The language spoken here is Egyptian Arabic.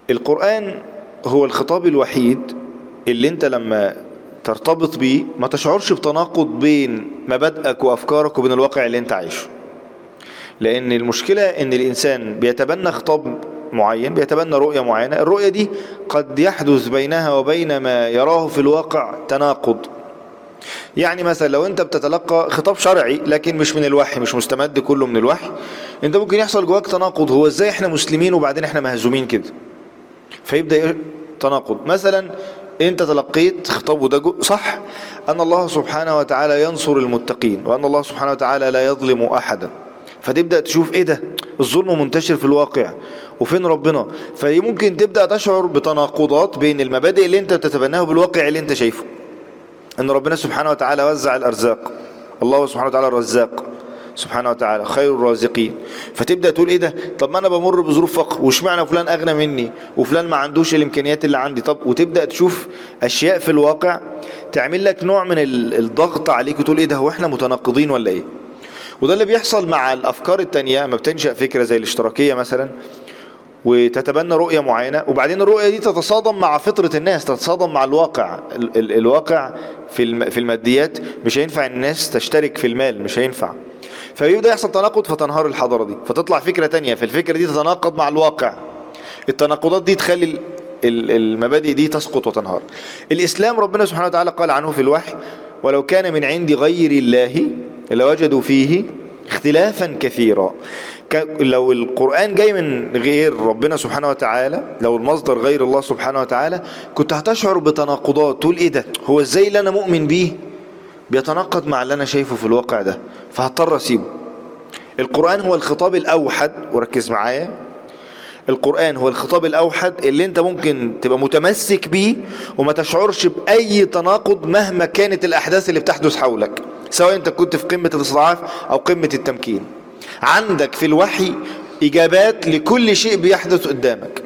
القرآن هو الخطاب الوحيد اللي انت لما ترتبط بيه ما تشعرش بتناقض بين مبادئك وأفكارك وبين الواقع اللي انت عايشه لأن المشكلة ان الإنسان بيتبنى خطاب معين بيتبنى رؤية معينة الرؤية دي قد يحدث بينها وبين ما يراه في الواقع تناقض يعني مثلا لو انت بتتلقى خطاب شرعي لكن مش من الوحي مش مستمد كله من الوحي انت ممكن يحصل جواك تناقض هو ازاي احنا مسلمين وبعدين احنا مهزومين كده فيبدأ تناقض مثلا انت تلقيت خطاب وده صح ان الله سبحانه وتعالى ينصر المتقين وان الله سبحانه وتعالى لا يظلم احدا فتبدأ تشوف ايه ده الظلم منتشر في الواقع وفين ربنا فممكن تبدأ تشعر بتناقضات بين المبادئ اللي انت بتتبناها بالواقع اللي انت شايفه ان ربنا سبحانه وتعالى وزع الارزاق الله سبحانه وتعالى الرزاق سبحانه وتعالى خير الرازقين فتبدا تقول ايه ده طب ما انا بمر بظروف فقر واشمعنى فلان اغنى مني وفلان ما عندوش الامكانيات اللي عندي طب وتبدا تشوف اشياء في الواقع تعمل لك نوع من الضغط عليك وتقول ايه ده هو احنا متناقضين ولا ايه وده اللي بيحصل مع الافكار التانية ما بتنشا فكره زي الاشتراكيه مثلا وتتبنى رؤية معينة وبعدين الرؤية دي تتصادم مع فطرة الناس تتصادم مع الواقع ال ال الواقع في في الماديات مش هينفع الناس تشترك في المال مش هينفع فيبدأ يحصل تناقض فتنهار الحضارة دي فتطلع فكرة تانية فالفكرة دي تتناقض مع الواقع التناقضات دي تخلي المبادئ دي تسقط وتنهار الإسلام ربنا سبحانه وتعالى قال عنه في الوحي ولو كان من عند غير الله لوجدوا فيه اختلافا كثيرا لو القرآن جاي من غير ربنا سبحانه وتعالى لو المصدر غير الله سبحانه وتعالى كنت هتشعر بتناقضات تقول ايه ده هو ازاي اللي انا مؤمن بيه بيتناقض مع اللي انا شايفه في الواقع ده فهضطر اسيبه القرآن هو الخطاب الاوحد وركز معايا القرآن هو الخطاب الأوحد اللي انت ممكن تبقى متمسك بيه وما تشعرش بأي تناقض مهما كانت الأحداث اللي بتحدث حولك سواء انت كنت في قمة الاستضعاف أو قمة التمكين عندك في الوحي إجابات لكل شيء بيحدث قدامك